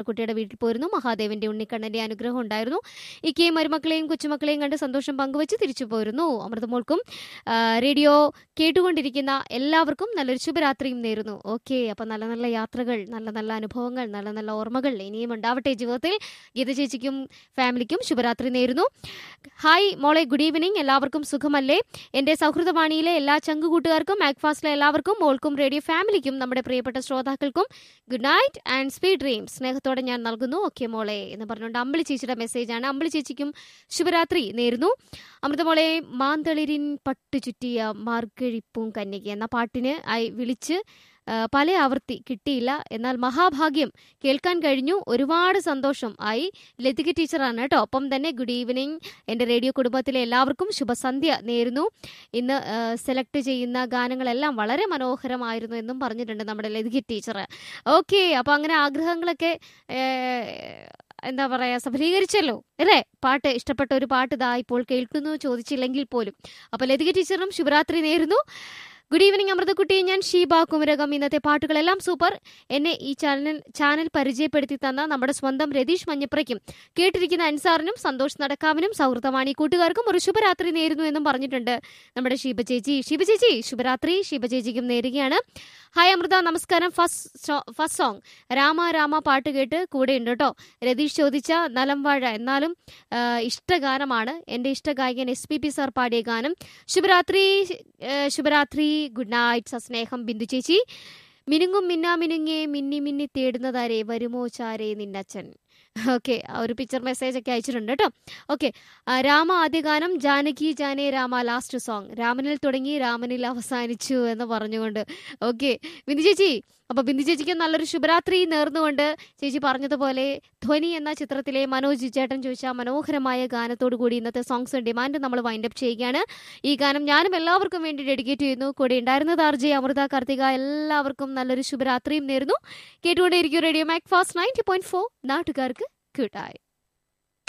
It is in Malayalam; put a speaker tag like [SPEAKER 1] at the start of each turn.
[SPEAKER 1] കുട്ടിയുടെ വീട്ടിൽ പോയിരുന്നു മഹാദേവന്റെ ഉണ്ണിക്കണ്ണന്റെ അനുഗ്രഹം ഉണ്ടായിരുന്നു ഇക്കയും മരുമക്കളെയും കൊച്ചുമക്കളെയും കണ്ട് സന്തോഷം പങ്കുവച്ച് തിരിച്ചു പോരുന്നു അമൃതമോൾക്കും ആ, റേഡിയോ കേട്ടുകൊണ്ടിരിക്കുന്ന എല്ലാവർക്കും നല്ലൊരു ശുഭരാത്രിയും നേരുന്നു ഓക്കെ അപ്പം നല്ല നല്ല യാത്രകൾ നല്ല നല്ല അനുഭവങ്ങൾ നല്ല നല്ല ഓർമ്മകൾ ഇനിയും ഉണ്ടാവട്ടെ ജീവിതത്തിൽ ഗീത ചേച്ചിക്കും ഫാമിലിക്കും ശുഭരാത്രി നേരുന്നു ഹായ് മോളെ ഗുഡ് ഈവനിങ് എല്ലാവർക്കും സുഖമല്ലേ എൻ്റെ സൗഹൃദവാണിയിലെ എല്ലാ ചങ്കുകൂട്ടുകാർക്കും മാക്ഫാസ്റ്റിലെ എല്ലാവർക്കും മോൾക്കും റേഡിയോ ഫാമിലിക്കും നമ്മുടെ പ്രിയപ്പെട്ട ശ്രോതാക്കൾക്കും good night and sweet dream സ്നേഹത്തോടെ ഞാൻ നൽകുന്നു ഓക്കെ മോളെ എന്ന് പറഞ്ഞുകൊണ്ട് അമ്പിളി ചേച്ചിയുടെ മെസ്സേജാണ് അമ്പിളി ചേച്ചിക്കും ശുഭരാത്രി നേരുന്നു അമൃതമോളെ മാന്തളിരിൻ പട്ടു ചുറ്റിയ മാർഗഴിപ്പൂം കന്യക എന്ന പാട്ടിന് ആയി വിളിച്ച് ആ, പല ആവർത്തി കിട്ടിയില്ല എന്നാൽ മഹാഭാഗ്യം കേൾക്കാൻ കഴിഞ്ഞു ഒരുപാട് സന്തോഷം ആയി ലതിക ടീച്ചറാണ് കേട്ടോ ഒപ്പം തന്നെ ഗുഡ് ഈവനിങ് എൻ്റെ റേഡിയോ കുടുംബത്തിലെ എല്ലാവർക്കും ശുഭസന്ധ്യ നേരുന്നു ഇന്ന് സെലക്ട് ചെയ്യുന്ന ഗാനങ്ങളെല്ലാം വളരെ മനോഹരമായിരുന്നു എന്നും പറഞ്ഞിട്ടുണ്ട് നമ്മുടെ ലതിക ടീച്ചർ ഓക്കെ അപ്പോൾ അങ്ങനെ ആഗ്രഹങ്ങളൊക്കെ ഏഹ്, എന്താ പറയാ സഫലീകരിച്ചല്ലോ അല്ലേ പാട്ട് ഇഷ്ടപ്പെട്ട ഒരു പാട്ട് ഇതാ ഇപ്പോൾ കേൾക്കുന്നു ചോദിച്ചില്ലെങ്കിൽ പോലും അപ്പോൾ ലതിക ടീച്ചറും ശുഭരാത്രി നേരുന്നു ഗുഡ് ഈവനിങ് അമൃതക്കുട്ടി ഞാൻ ഷീബ കുമരകം ഇന്നത്തെ പാട്ടുകളെല്ലാം സൂപ്പർ എന്നെ ഈ ചാനൽ ചാനൽ പരിചയപ്പെടുത്തി തന്ന നമ്മുടെ സ്വന്തം രതീഷ് മഞ്ഞപ്രയ്ക്കും കേട്ടിരിക്കുന്ന അൻസാറിനും സന്തോഷ് നടക്കാവിനും സൗഹൃദവാണി കൂട്ടുകാർക്കും ഒരു ശുഭരാത്രി നേരുന്നു എന്നും പറഞ്ഞിട്ടുണ്ട് നമ്മുടെ ഷീബ ചേച്ചി ഷീബ ചേച്ചി ശുഭരാത്രി ഷീബ ചേച്ചിക്കും നേരുകയാണ് ഹായ് അമൃത നമസ്കാരം first first song Rama Rama പാട്ട് കേട്ട് കൂടെ ഉണ്ട് കേട്ടോ രതീഷ് ചോദിച്ച നലംവാഴ എന്നാലും ആ, ഇഷ്ടഗാനമാണ് എൻ്റെ ഇഷ്ടഗായകൻ എസ് പി പി സാർ പാടിയ ഗാനം ശുഭരാത്രി ഏ, ശുഭരാത്രി ഗുഡ് നൈറ്റ് സസ്നേഹം ബിന്ദു ചേച്ചി മിനുങ്ങും മിന്നാ മിനുങ്ങേ മിന്നി മിന്നി തേടുന്നതാരെ വരുമോ ചാരേ നിന്നച്ഛൻ ഓക്കെ ഒരു പിക്ചർ മെസ്സേജ് ഒക്കെ അയച്ചിട്ടുണ്ട് കേട്ടോ ഓക്കെ രാമ ആദ്യ ഗാനം ജാനകി ജാനേ രാമ ലാസ്റ്റ് സോങ് രാമനിൽ തുടങ്ങി രാമനിൽ അവസാനിച്ചു എന്ന് പറഞ്ഞുകൊണ്ട് ഓക്കെ ബിന്ദു ചേച്ചി അപ്പൊ ബിന്ദു ചേച്ചിക്ക് നല്ലൊരു ശുഭരാത്രി നേർന്നുകൊണ്ട് ചേച്ചി പറഞ്ഞതുപോലെ ധ്വനി എന്ന ചിത്രത്തിലെ മനോജ് ചേട്ടൻ ചോദിച്ച മനോഹരമായ ഗാനത്തോടു കൂടി ഇന്നത്തെ സോങ്സ് ഡിമാൻഡ് നമ്മൾ വൈൻഡപ്പ് ചെയ്യുകയാണ് ഈ ഗാനം ഞാനും എല്ലാവർക്കും വേണ്ടി ഡെഡിക്കേറ്റ് ചെയ്യുന്നു കൂടെ ഉണ്ടായിരുന്നത് ആർ ജെ അമൃത കാർത്തിക എല്ലാവർക്കും നല്ലൊരു ശുഭരാത്രിയും നേരുന്നു കേട്ടുകൊണ്ടേയിരിക്കും radio Macfast ninety point four നാട്ടുകാർക്ക് കൂട്ടായി